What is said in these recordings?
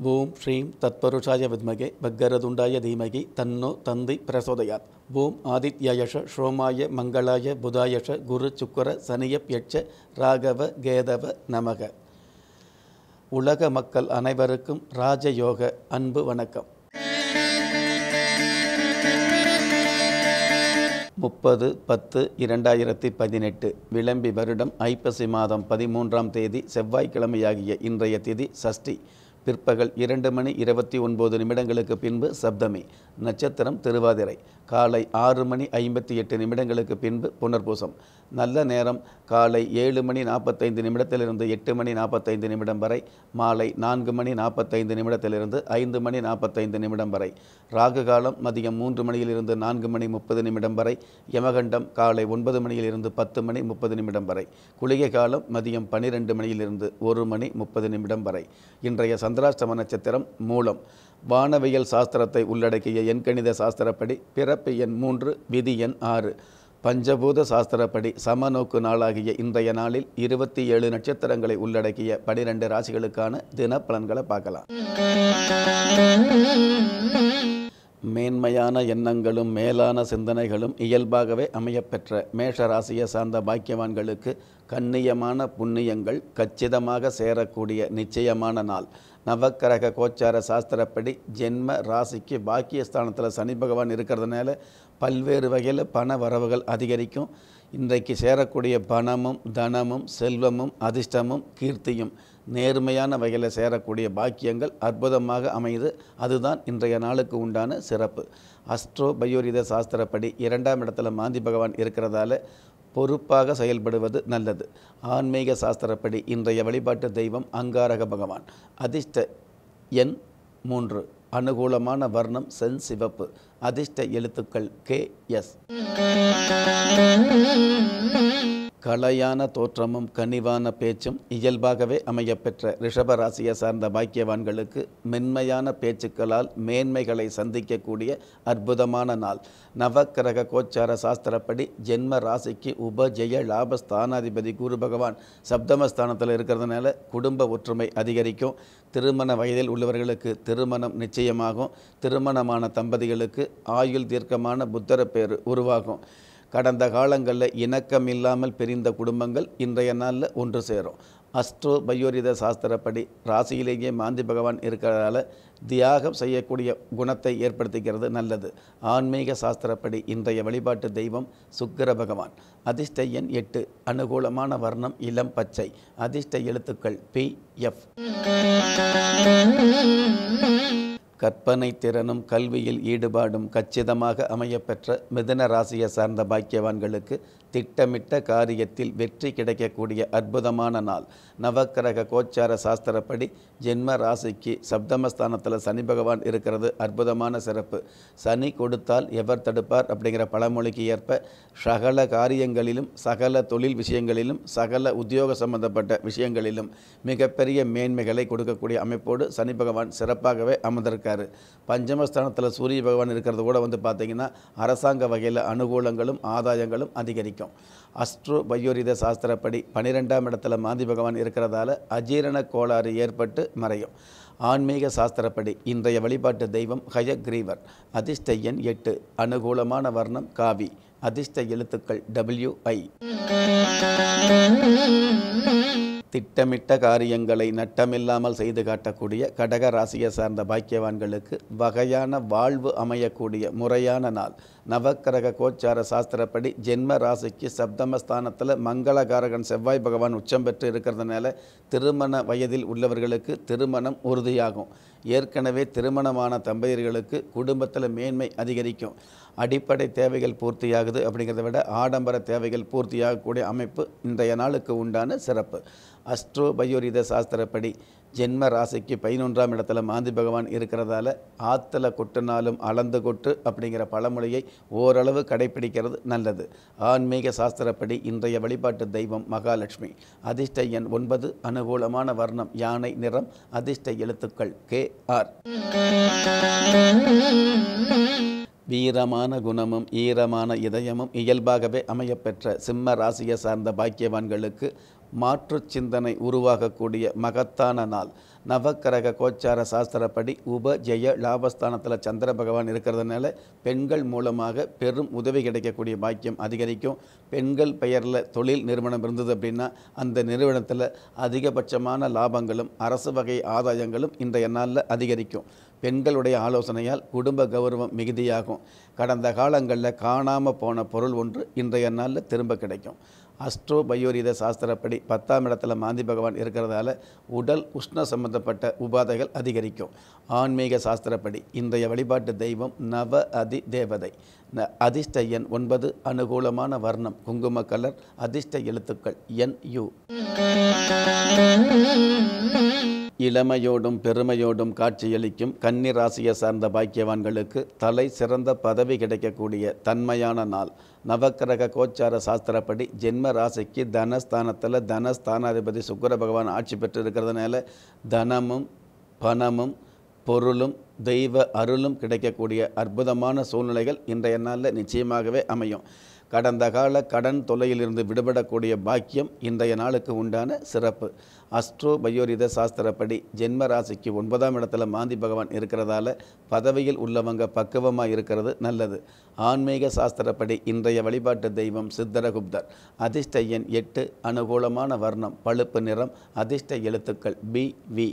ஓம் ஸ்ரீம் தத்பருஷாய வித்மகே பக்கரதுண்டாய தீமகி தன்னோ தந்தி பிரசோதயாத் ஓம் ஆதித்யயஷ ஸ்ரோமாய மங்களாய புதாயஷ குரு சுக்கர சனியப்யட்ச ராகவ கேதவ நமக உலக மக்கள் அனைவருக்கும் ராஜயோக அன்பு வணக்கம் முப்பது பத்து இரண்டாயிரத்தி பதினெட்டு விளம்பி வருடம் ஐப்பசி மாதம் பதிமூன்றாம் தேதி செவ்வாய்க்கிழமையாகிய இன்றைய திதி சஷ்டி பிற்பகல் இரண்டு மணி இருபத்தி ஒன்பது நிமிடங்களுக்கு பின்பு சப்தமி நட்சத்திரம் திருவாதிரை காலை ஆறு மணி ஐம்பத்தி எட்டு நிமிடங்களுக்கு பின்பு புனர்பூசம் நல்ல நேரம் காலை ஏழு மணி நாற்பத்தைந்து நிமிடத்திலிருந்து எட்டு மணி நாற்பத்தைந்து நிமிடம் வரை மாலை நான்கு மணி நாற்பத்தைந்து நிமிடத்திலிருந்து ஐந்து மணி நாற்பத்தைந்து நிமிடம் வரை ராகு காலம் மதியம் மூன்று மணியிலிருந்து நான்கு மணி முப்பது நிமிடம் வரை யமகண்டம் காலை ஒன்பது மணியிலிருந்து பத்து மணி முப்பது நிமிடம் வரை குளிகை காலம் மதியம் பன்னிரெண்டு மணியிலிருந்து ஒரு மணி முப்பது நிமிடம் வரை இன்றைய சந்திராஷ்டம நட்சத்திரம் மூலம் வானவியல் சாஸ்திரத்தை உள்ளடக்கிய எண்கணித சாஸ்திரப்படி பிறப்பு எண் மூன்று விதி எண் ஆறு பஞ்சபூத சாஸ்திரப்படி சமநோக்கு நாளாகிய இன்றைய நாளில் இருபத்தி ஏழு நட்சத்திரங்களை உள்ளடக்கிய பனிரெண்டு ராசிகளுக்கான தின பலன்களை பார்க்கலாம் மேன்மையான எண்ணங்களும் மேலான சிந்தனைகளும் இயல்பாகவே அமையப்பெற்ற மேஷ ராசியை சார்ந்த பாக்கியவான்களுக்கு கண்ணியமான புண்ணியங்கள் கச்சிதமாக சேரக்கூடிய நிச்சயமான நாள் நவக்கிரக கோச்சார சாஸ்திரப்படி ஜென்ம ராசிக்கு பாக்கியஸ்தானத்தில் சனி பகவான் இருக்கிறதுனால பல்வேறு வகையில் பண வரவுகள் அதிகரிக்கும் இன்றைக்கு சேரக்கூடிய பணமும் தனமும் செல்வமும் அதிர்ஷ்டமும் கீர்த்தியும் நேர்மையான வகையில் சேரக்கூடிய பாக்கியங்கள் அற்புதமாக அமைது அதுதான் இன்றைய நாளுக்கு உண்டான சிறப்பு அஸ்ட்ரோ பயோரித சாஸ்திரப்படி இரண்டாம் இடத்துல மாந்தி பகவான் இருக்கிறதால பொறுப்பாக செயல்படுவது நல்லது ஆன்மீக சாஸ்திரப்படி இன்றைய வழிபாட்டு தெய்வம் அங்காரக பகவான் அதிர்ஷ்ட எண் மூன்று அனுகூலமான வர்ணம் சென் சிவப்பு அதிர்ஷ்ட எழுத்துக்கள் கே எஸ் கலையான தோற்றமும் கனிவான பேச்சும் இயல்பாகவே அமையப்பெற்ற ரிஷபராசியை சார்ந்த பாக்கியவான்களுக்கு மென்மையான பேச்சுக்களால் மேன்மைகளை சந்திக்கக்கூடிய அற்புதமான நாள் நவக்கிரக கோச்சார சாஸ்திரப்படி ஜென்ம ராசிக்கு உபஜெய லாப ஸ்தானாதிபதி குரு பகவான் சப்தமஸ்தானத்தில் இருக்கிறதுனால குடும்ப ஒற்றுமை அதிகரிக்கும் திருமண வயதில் உள்ளவர்களுக்கு திருமணம் நிச்சயமாகும் திருமணமான தம்பதிகளுக்கு ஆயுள் தீர்க்கமான புத்தரப்பேறு உருவாகும் கடந்த காலங்களில் இணக்கம் இல்லாமல் பிரிந்த குடும்பங்கள் இன்றைய நாளில் ஒன்று சேரும் அஸ்ட்ரோ பயோரித சாஸ்திரப்படி ராசியிலேயே மாந்தி பகவான் இருக்கிறதால தியாகம் செய்யக்கூடிய குணத்தை ஏற்படுத்திக்கிறது நல்லது ஆன்மீக சாஸ்திரப்படி இன்றைய வழிபாட்டு தெய்வம் சுக்கிர பகவான் அதிர்ஷ்ட எண் எட்டு அனுகூலமான வர்ணம் இளம் பச்சை அதிர்ஷ்ட எழுத்துக்கள் பி எஃப் கற்பனை திறனும் கல்வியில் ஈடுபாடும் கச்சிதமாக அமையப்பெற்ற மிதன ராசியை சார்ந்த பாக்கியவான்களுக்கு திட்டமிட்ட காரியத்தில் வெற்றி கிடைக்கக்கூடிய அற்புதமான நாள் நவக்கிரக கோச்சார சாஸ்திரப்படி ஜென்ம ராசிக்கு சப்தமஸ்தானத்தில் சனி பகவான் இருக்கிறது அற்புதமான சிறப்பு சனி கொடுத்தால் எவர் தடுப்பார் அப்படிங்கிற பழமொழிக்கு ஏற்ப சகல காரியங்களிலும் சகல தொழில் விஷயங்களிலும் சகல உத்தியோக சம்பந்தப்பட்ட விஷயங்களிலும் மிகப்பெரிய மேன்மைகளை கொடுக்கக்கூடிய அமைப்போடு சனி பகவான் சிறப்பாகவே அமர்ந்திருக்காரு பஞ்சமஸ்தானத்தில் சூரிய பகவான் இருக்கிறது கூட வந்து பார்த்திங்கன்னா அரசாங்க வகையில் அனுகூலங்களும் ஆதாயங்களும் அதிகரிக்கும் அஸ்ட்ரோ பயோரித சாஸ்திரப்படி பனிரெண்டாம் இடத்துல மாந்தி பகவான் இருக்கிறதால அஜீரண கோளாறு ஏற்பட்டு மறையும் ஆன்மீக சாஸ்திரப்படி இன்றைய வழிபாட்டு தெய்வம் ஹயக்ரீவர் அதிர்ஷ்ட எண் எட்டு அனுகூலமான வர்ணம் காவி அதிர்ஷ்ட எழுத்துக்கள் டபிள்யூ ஐ திட்டமிட்ட காரியங்களை நட்டமில்லாமல் செய்து காட்டக்கூடிய கடக ராசியை சார்ந்த பாக்கியவான்களுக்கு வகையான வாழ்வு அமையக்கூடிய முறையான நாள் நவக்கிரக கோச்சார சாஸ்திரப்படி ஜென்ம ராசிக்கு சப்தமஸ்தானத்தில் மங்களகாரகன் செவ்வாய் பகவான் உச்சம் பெற்று இருக்கிறதுனால திருமண வயதில் உள்ளவர்களுக்கு திருமணம் உறுதியாகும் ஏற்கனவே திருமணமான தம்பதியர்களுக்கு குடும்பத்தில் மேன்மை அதிகரிக்கும் அடிப்படை தேவைகள் பூர்த்தியாகுது அப்படிங்கிறத விட ஆடம்பர தேவைகள் பூர்த்தியாகக்கூடிய அமைப்பு இன்றைய நாளுக்கு உண்டான சிறப்பு அஸ்ட்ரோ பயோரித சாஸ்திரப்படி ஜென்ம ராசிக்கு பதினொன்றாம் இடத்துல மாந்தி பகவான் இருக்கிறதால ஆற்றுல கொட்டினாலும் அளந்து கொட்டு அப்படிங்கிற பழமொழியை ஓரளவு கடைபிடிக்கிறது நல்லது ஆன்மீக சாஸ்திரப்படி இன்றைய வழிபாட்டு தெய்வம் மகாலட்சுமி அதிர்ஷ்ட எண் ஒன்பது அனுகூலமான வர்ணம் யானை நிறம் அதிர்ஷ்ட எழுத்துக்கள் கே ஆர் வீரமான குணமும் ஈரமான இதயமும் இயல்பாகவே அமையப்பெற்ற சிம்ம ராசியை சார்ந்த பாக்கியவான்களுக்கு மாற்றுச் சிந்தனை உருவாகக்கூடிய மகத்தான நாள் நவக்கிரக கோச்சார சாஸ்திரப்படி உப ஜெய லாபஸ்தானத்தில் சந்திர பகவான் இருக்கிறதுனால பெண்கள் மூலமாக பெரும் உதவி கிடைக்கக்கூடிய பாக்கியம் அதிகரிக்கும் பெண்கள் பெயரில் தொழில் நிறுவனம் இருந்தது அப்படின்னா அந்த நிறுவனத்தில் அதிகபட்சமான லாபங்களும் அரசு வகை ஆதாயங்களும் இன்றைய நாளில் அதிகரிக்கும் பெண்களுடைய ஆலோசனையால் குடும்ப கௌரவம் மிகுதியாகும் கடந்த காலங்களில் காணாமல் போன பொருள் ஒன்று இன்றைய நாளில் திரும்ப கிடைக்கும் அஸ்ட்ரோ பயோரித சாஸ்திரப்படி பத்தாம் இடத்துல மாந்தி பகவான் இருக்கிறதால உடல் உஷ்ண சம்பந்தப்பட்ட உபாதைகள் அதிகரிக்கும் ஆன்மீக சாஸ்திரப்படி இன்றைய வழிபாட்டு தெய்வம் நவ அதி தேவதை ந- அதிர்ஷ்ட எண் ஒன்பது அனுகூலமான வர்ணம் குங்கும கலர் அதிர்ஷ்ட எழுத்துக்கள் என் யு இளமையோடும் பெருமையோடும் காட்சியளிக்கும் கன்னி ராசியை சார்ந்த பாக்கியவான்களுக்கு தலை சிறந்த பதவி கிடைக்கக்கூடிய தன்மையான நாள் நவக்கிரக கோச்சார சாஸ்திரப்படி ஜென்ம ராசிக்கு தனஸ்தானத்தில் தனஸ்தானாதிபதி சுக்கிர பகவான் ஆட்சி பெற்று இருக்கிறதுனால தனமும் பணமும் பொருளும் தெய்வ அருளும் கிடைக்கக்கூடிய அற்புதமான சூழ்நிலைகள் இன்றைய நாளில் நிச்சயமாகவே அமையும் கடந்த கால கடன் தொல்லையிலிருந்து விடுபடக்கூடிய பாக்கியம் இன்றைய நாளுக்கு உண்டான சிறப்பு அஸ்ட்ரோ பயோரித சாஸ்திரப்படி ஜென்ம ராசிக்கு ஒன்பதாம் இடத்துல மாந்தி பகவான் இருக்கிறதால பதவியில் உள்ளவங்க பக்குவமாக இருக்கிறது நல்லது ஆன்மீக சாஸ்திரப்படி இன்றைய வழிபாட்டு தெய்வம் சித்தரகுப்தர் அதிர்ஷ்ட எண் எட்டு அனுகூலமான வர்ணம் பழுப்பு நிறம் அதிர்ஷ்ட எழுத்துக்கள் பி வி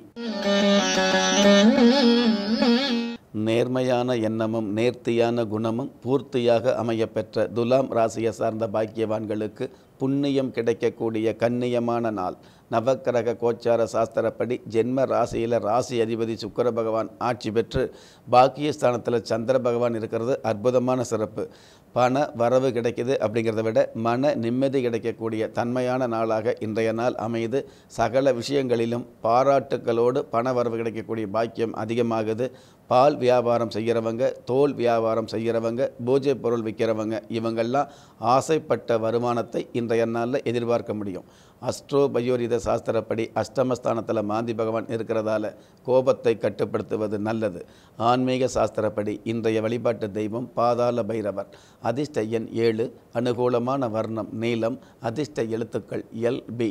நேர்மையான எண்ணமும் நேர்த்தியான குணமும் பூர்த்தியாக அமையப்பெற்ற துலாம் ராசியை சார்ந்த பாக்கியவான்களுக்கு புண்ணியம் கிடைக்கக்கூடிய கண்ணியமான நாள் நவக்கிரக கோச்சார சாஸ்திரப்படி ஜென்ம ராசியில் ராசி அதிபதி சுக்கிர பகவான் ஆட்சி பெற்று பாக்கியஸ்தானத்தில் சந்திர பகவான் இருக்கிறது அற்புதமான சிறப்பு பண வரவு கிடைக்குது அப்படிங்கிறத விட மன நிம்மதி கிடைக்கக்கூடிய தன்மையான நாளாக இன்றைய நாள் அமைது சகல விஷயங்களிலும் பாராட்டுக்களோடு பண வரவு கிடைக்கக்கூடிய பாக்கியம் அதிகமாகுது பால் வியாபாரம் செய்கிறவங்க தோல் வியாபாரம் செய்கிறவங்க பூஜை பொருள் விற்கிறவங்க இவங்கெல்லாம் ஆசைப்பட்ட வருமானத்தை இன்றைய நாளில் எதிர்பார்க்க முடியும் அஸ்ட்ரோ பயோரித சாஸ்திரப்படி அஷ்டமஸ்தானத்தில் மாந்தி பகவான் இருக்கிறதால கோபத்தை கட்டுப்படுத்துவது நல்லது ஆன்மீக சாஸ்திரப்படி இன்றைய வழிபாட்டு தெய்வம் பாதாள பைரவர் அதிர்ஷ்ட எண் ஏழு அனுகூலமான வர்ணம் நீலம் அதிர்ஷ்ட எழுத்துக்கள் எல் பி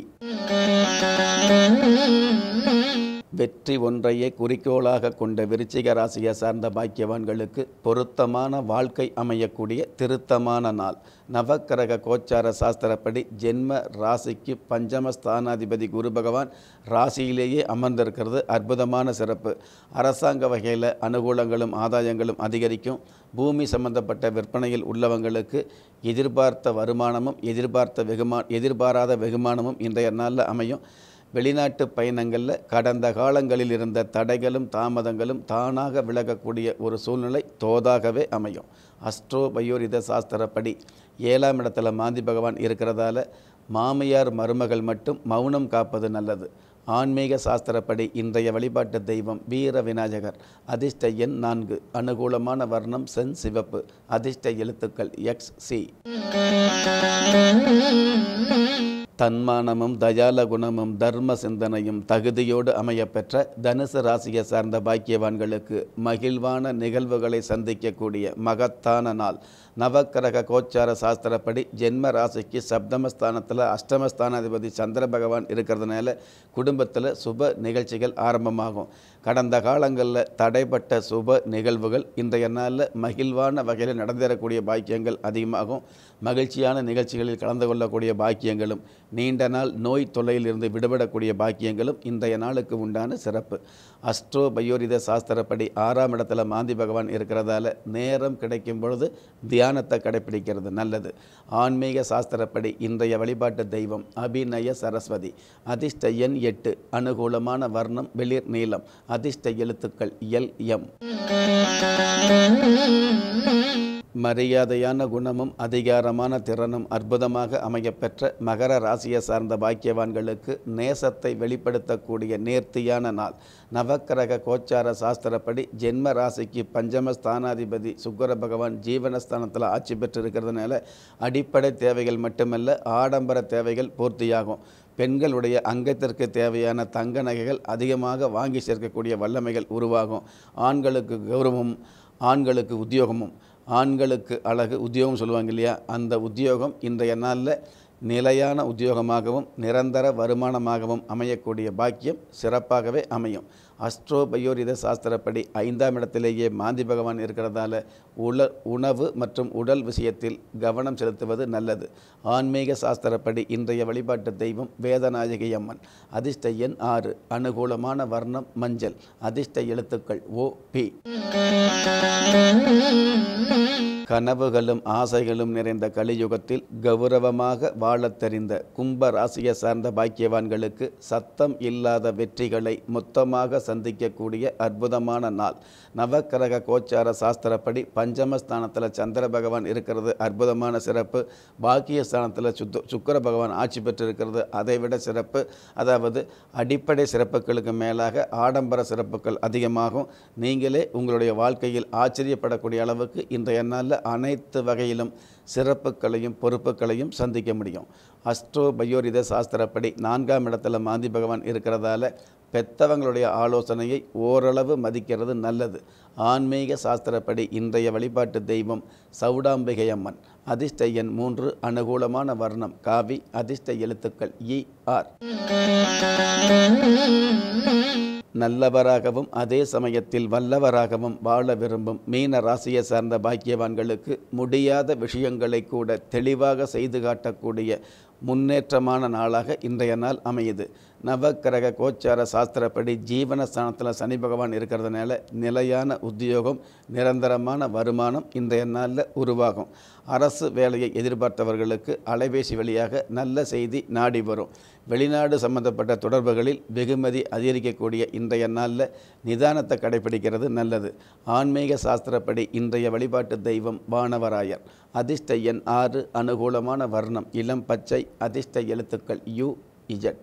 வெற்றி ஒன்றையே குறிக்கோளாக கொண்ட விருச்சிக ராசியை சார்ந்த பாக்கியவான்களுக்கு பொருத்தமான வாழ்க்கை அமையக்கூடிய திருத்தமான நாள் நவக்கிரக கோச்சார சாஸ்திரப்படி ஜென்ம ராசிக்கு பஞ்சம ஸ்தானாதிபதி குரு பகவான் ராசியிலேயே அமர்ந்திருக்கிறது அற்புதமான சிறப்பு அரசாங்க வகையில் அனுகூலங்களும் ஆதாயங்களும் அதிகரிக்கும் பூமி சம்பந்தப்பட்ட விற்பனையில் உள்ளவங்களுக்கு எதிர்பார்த்த வருமானமும் எதிர்பார்த்த வெகுமா எதிர்பாராத வெகுமானமும் இன்றைய நாளில் அமையும் வெளிநாட்டு பயணங்களில் கடந்த காலங்களில் இருந்த தடைகளும் தாமதங்களும் தானாக விலகக்கூடிய ஒரு சூழ்நிலை தோதாகவே அமையும் அஸ்ட்ரோ பயோரித சாஸ்திரப்படி ஏழாம் இடத்துல மாந்தி பகவான் இருக்கிறதால மாமியார் மருமகள் மட்டும் மௌனம் காப்பது நல்லது ஆன்மீக சாஸ்திரப்படி இன்றைய வழிபாட்டு தெய்வம் வீர விநாயகர் அதிர்ஷ்ட எண் நான்கு அனுகூலமான வர்ணம் சென் சிவப்பு அதிர்ஷ்ட எழுத்துக்கள் எக்ஸ் சி தன்மானமும் தயால குணமும் தர்ம சிந்தனையும் தகுதியோடு அமையப்பெற்ற தனுசு ராசியை சார்ந்த பாக்கியவான்களுக்கு மகிழ்வான நிகழ்வுகளை சந்திக்கக்கூடிய மகத்தான நாள் நவக்கிரக கோச்சார சாஸ்திரப்படி ஜென்ம ராசிக்கு சப்தமஸ்தானத்தில் அஷ்டமஸ்தானாதிபதி சந்திர பகவான் இருக்கிறதுனால குடும்பத்தில் சுப நிகழ்ச்சிகள் ஆரம்பமாகும் கடந்த காலங்களில் தடைப்பட்ட சுப நிகழ்வுகள் இன்றைய நாளில் மகிழ்வான வகையில் நடந்தேறக்கூடிய பாக்கியங்கள் அதிகமாகும் மகிழ்ச்சியான நிகழ்ச்சிகளில் கலந்து கொள்ளக்கூடிய பாக்கியங்களும் நீண்ட நாள் நோய் தொல்லையிலிருந்து விடுபடக்கூடிய பாக்கியங்களும் இன்றைய நாளுக்கு உண்டான சிறப்பு அஸ்ட்ரோ பயோரித சாஸ்திரப்படி ஆறாம் இடத்துல மாந்தி பகவான் இருக்கிறதால நேரம் கிடைக்கும் பொழுது தியானத்தை கடைப்பிடிக்கிறது நல்லது ஆன்மீக சாஸ்திரப்படி இன்றைய வழிபாட்டு தெய்வம் அபிநய சரஸ்வதி அதிர்ஷ்ட எண் எட்டு அனுகூலமான வர்ணம் வெளிர் நீளம் அதிர்ஷ்ட எழுத்துக்கள் எல் எம் மரியாதையான குணமும் அதிகாரமான திறனும் அற்புதமாக அமையப்பெற்ற மகர ராசியை சார்ந்த பாக்கியவான்களுக்கு நேசத்தை வெளிப்படுத்தக்கூடிய நேர்த்தியான நாள் நவக்கிரக கோச்சார சாஸ்திரப்படி ஜென்ம ராசிக்கு பஞ்சம ஸ்தானாதிபதி சுக்கர பகவான் ஜீவனஸ்தானத்தில் ஆட்சி பெற்றிருக்கிறதுனால அடிப்படை தேவைகள் மட்டுமல்ல ஆடம்பர தேவைகள் பூர்த்தியாகும் பெண்களுடைய அங்கத்திற்கு தேவையான தங்க நகைகள் அதிகமாக வாங்கி சேர்க்கக்கூடிய வல்லமைகள் உருவாகும் ஆண்களுக்கு கௌரவமும் ஆண்களுக்கு உத்தியோகமும் ஆண்களுக்கு அழகு உத்தியோகம் சொல்லுவாங்க இல்லையா அந்த உத்தியோகம் இன்றைய நாளில் நிலையான உத்தியோகமாகவும் நிரந்தர வருமானமாகவும் அமையக்கூடிய பாக்கியம் சிறப்பாகவே அமையும் அஸ்ட்ரோபயோரித சாஸ்திரப்படி ஐந்தாம் இடத்திலேயே மாந்தி பகவான் இருக்கிறதால உல உணவு மற்றும் உடல் விஷயத்தில் கவனம் செலுத்துவது நல்லது ஆன்மீக சாஸ்திரப்படி இன்றைய வழிபாட்டு தெய்வம் வேதநாயகி அம்மன் அதிர்ஷ்ட எண் ஆறு அனுகூலமான வர்ணம் மஞ்சள் அதிர்ஷ்ட எழுத்துக்கள் ஓ பி கனவுகளும் ஆசைகளும் நிறைந்த கலியுகத்தில் கௌரவமாக வாழத் தெரிந்த கும்ப ராசியை சார்ந்த பாக்கியவான்களுக்கு சத்தம் இல்லாத வெற்றிகளை மொத்தமாக சந்திக்கக்கூடிய அற்புதமான நாள் நவக்கிரக கோச்சார சாஸ்திரப்படி பஞ்சமஸ்தானத்தில் சந்திர பகவான் இருக்கிறது அற்புதமான சிறப்பு பாக்கிய ஸ்தானத்தில் சுத்த சுக்கர பகவான் ஆட்சி பெற்றிருக்கிறது அதைவிட சிறப்பு அதாவது அடிப்படை சிறப்புகளுக்கு மேலாக ஆடம்பர சிறப்புகள் அதிகமாகும் நீங்களே உங்களுடைய வாழ்க்கையில் ஆச்சரியப்படக்கூடிய அளவுக்கு இன்றைய நாளில் அனைத்து வகையிலும் சிறப்புகளையும் பொறுப்புகளையும் சந்திக்க முடியும் அஸ்ட்ரோ பயோரித சாஸ்திரப்படி நான்காம் இடத்துல மாந்தி பகவான் இருக்கிறதால பெத்தவங்களுடைய ஆலோசனையை ஓரளவு மதிக்கிறது நல்லது ஆன்மீக சாஸ்திரப்படி இன்றைய வழிபாட்டு தெய்வம் சவுடாம்பிகை அம்மன் அதிர்ஷ்ட எண் மூன்று அனுகூலமான வர்ணம் காவி அதிர்ஷ்ட எழுத்துக்கள் இ ஆர் நல்லவராகவும் அதே சமயத்தில் வல்லவராகவும் வாழ விரும்பும் மீன ராசியை சார்ந்த பாக்கியவான்களுக்கு முடியாத விஷயங்களை கூட தெளிவாக செய்து காட்டக்கூடிய முன்னேற்றமான நாளாக இன்றைய நாள் அமையுது நவக்கிரக கோச்சார சாஸ்திரப்படி ஜீவனஸ்தானத்தில் சனி பகவான் இருக்கிறதுனால நிலையான உத்தியோகம் நிரந்தரமான வருமானம் இன்றைய நாளில் உருவாகும் அரசு வேலையை எதிர்பார்த்தவர்களுக்கு அலைபேசி வழியாக நல்ல செய்தி நாடி வரும் வெளிநாடு சம்பந்தப்பட்ட தொடர்புகளில் வெகுமதி அதிகரிக்கக்கூடிய இன்றைய நாளில் நிதானத்தை கடைபிடிக்கிறது நல்லது ஆன்மீக சாஸ்திரப்படி இன்றைய வழிபாட்டு தெய்வம் வானவராயர் அதிர்ஷ்ட எண் ஆறு அனுகூலமான வர்ணம் இளம் பச்சை அதிர்ஷ்ட எழுத்துக்கள் யு இஜட்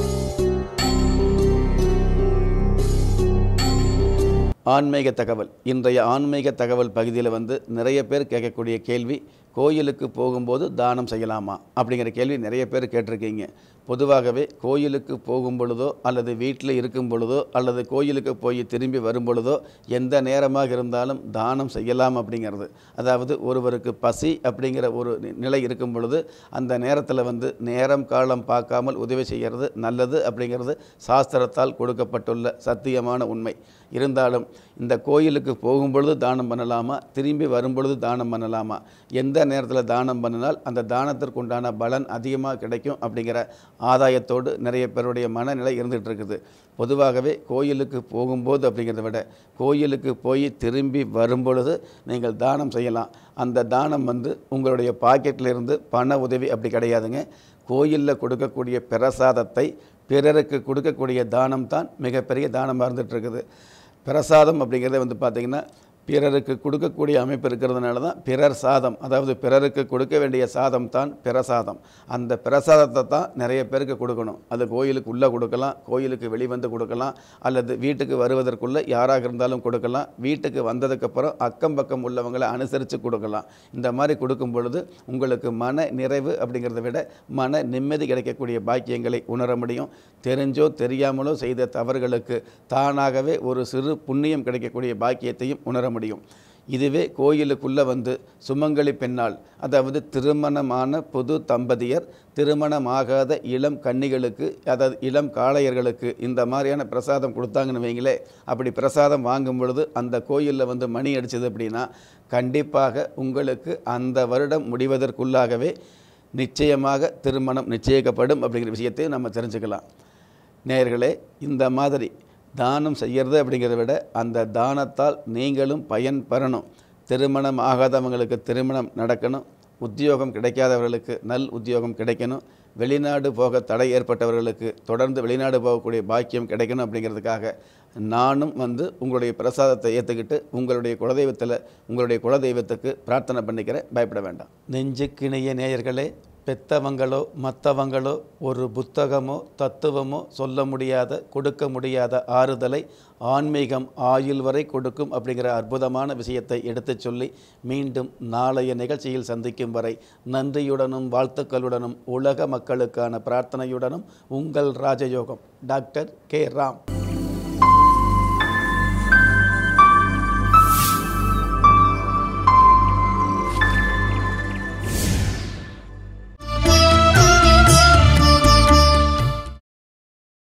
ஆன்மீக தகவல் இன்றைய ஆன்மீக தகவல் பகுதியில் வந்து நிறைய பேர் கேட்கக்கூடிய கேள்வி கோயிலுக்கு போகும்போது தானம் செய்யலாமா அப்படிங்கிற கேள்வி நிறைய பேர் கேட்டிருக்கீங்க பொதுவாகவே கோயிலுக்கு போகும் பொழுதோ அல்லது வீட்டில் இருக்கும் பொழுதோ அல்லது கோயிலுக்கு போய் திரும்பி வரும் பொழுதோ எந்த நேரமாக இருந்தாலும் தானம் செய்யலாம் அப்படிங்கிறது அதாவது ஒருவருக்கு பசி அப்படிங்கிற ஒரு நி- நிலை இருக்கும் பொழுது அந்த நேரத்தில் வந்து நேரம் காலம் பார்க்காமல் உதவி செய்கிறது நல்லது அப்படிங்கிறது சாஸ்திரத்தால் கொடுக்கப்பட்டுள்ள சத்தியமான உண்மை இருந்தாலும் இந்த கோயிலுக்கு போகும் பொழுது தானம் பண்ணலாமா திரும்பி வரும் பொழுது தானம் பண்ணலாமா எந்த நேரத்தில் தானம் பண்ணினால் அந்த தானத்திற்கு உண்டான பலன் அதிகமாக கிடைக்கும் அப்படிங்கிற ஆதாயத்தோடு நிறைய பேருடைய மனநிலை இருந்துகிட்டு இருக்குது பொதுவாகவே கோயிலுக்கு போகும்போது அப்படிங்கிறத விட கோயிலுக்கு போய் திரும்பி வரும் பொழுது நீங்கள் தானம் செய்யலாம் அந்த தானம் வந்து உங்களுடைய பாக்கெட்டில் இருந்து பண உதவி அப்படி கிடையாதுங்க கோயிலில் கொடுக்கக்கூடிய பிரசாதத்தை பிறருக்கு கொடுக்கக்கூடிய தானம் தான் மிகப்பெரிய தானமாக இருந்துட்டு இருக்குது பிரசாதம் அப்படிங்கிறத வந்து பார்த்திங்கன்னா பிறருக்கு கொடுக்கக்கூடிய அமைப்பு இருக்கிறதுனால தான் பிறர் சாதம் அதாவது பிறருக்கு கொடுக்க வேண்டிய சாதம் தான் பிரசாதம் அந்த பிரசாதத்தை தான் நிறைய பேருக்கு கொடுக்கணும் அது கோயிலுக்கு உள்ளே கொடுக்கலாம் கோயிலுக்கு வெளிவந்து கொடுக்கலாம் அல்லது வீட்டுக்கு வருவதற்குள்ளே யாராக இருந்தாலும் கொடுக்கலாம் வீட்டுக்கு வந்ததுக்கப்புறம் அக்கம் பக்கம் உள்ளவங்களை அனுசரித்து கொடுக்கலாம் இந்த மாதிரி கொடுக்கும் பொழுது உங்களுக்கு மன நிறைவு அப்படிங்கிறத விட மன நிம்மதி கிடைக்கக்கூடிய பாக்கியங்களை உணர முடியும் தெரிஞ்சோ தெரியாமலோ செய்த தவறுகளுக்கு தானாகவே ஒரு சிறு புண்ணியம் கிடைக்கக்கூடிய பாக்கியத்தையும் உணர முடியும் இதுவே கோயிலுக்குள்ளே வந்து சுமங்கலி பெண்ணால் அதாவது திருமணமான புது தம்பதியர் திருமணமாகாத இளம் கன்னிகளுக்கு அதாவது இளம் காளையர்களுக்கு இந்த மாதிரியான பிரசாதம் கொடுத்தாங்கன்னு வைங்களே அப்படி பிரசாதம் வாங்கும் பொழுது அந்த கோயிலில் வந்து மணி அடிச்சது அப்படின்னா கண்டிப்பாக உங்களுக்கு அந்த வருடம் முடிவதற்குள்ளாகவே நிச்சயமாக திருமணம் நிச்சயிக்கப்படும் அப்படிங்கிற விஷயத்தையும் நம்ம தெரிஞ்சுக்கலாம் நேயர்களே இந்த மாதிரி தானம் செய்கிறது அப்படிங்கிறத விட அந்த தானத்தால் நீங்களும் பயன் பெறணும் திருமணம் ஆகாதவங்களுக்கு திருமணம் நடக்கணும் உத்தியோகம் கிடைக்காதவர்களுக்கு நல் உத்தியோகம் கிடைக்கணும் வெளிநாடு போக தடை ஏற்பட்டவர்களுக்கு தொடர்ந்து வெளிநாடு போகக்கூடிய பாக்கியம் கிடைக்கணும் அப்படிங்கிறதுக்காக நானும் வந்து உங்களுடைய பிரசாதத்தை ஏற்றுக்கிட்டு உங்களுடைய குலதெய்வத்தில் உங்களுடைய குலதெய்வத்துக்கு பிரார்த்தனை பண்ணிக்கிறேன் பயப்பட வேண்டாம் நெஞ்சுக்கிணைய நேயர்களே பெத்தவங்களோ மற்றவங்களோ ஒரு புத்தகமோ தத்துவமோ சொல்ல முடியாத கொடுக்க முடியாத ஆறுதலை ஆன்மீகம் ஆயுள் வரை கொடுக்கும் அப்படிங்கிற அற்புதமான விஷயத்தை எடுத்துச் சொல்லி மீண்டும் நாளைய நிகழ்ச்சியில் சந்திக்கும் வரை நன்றியுடனும் வாழ்த்துக்களுடனும் உலக மக்களுக்கான பிரார்த்தனையுடனும் உங்கள் ராஜயோகம் டாக்டர் கே ராம்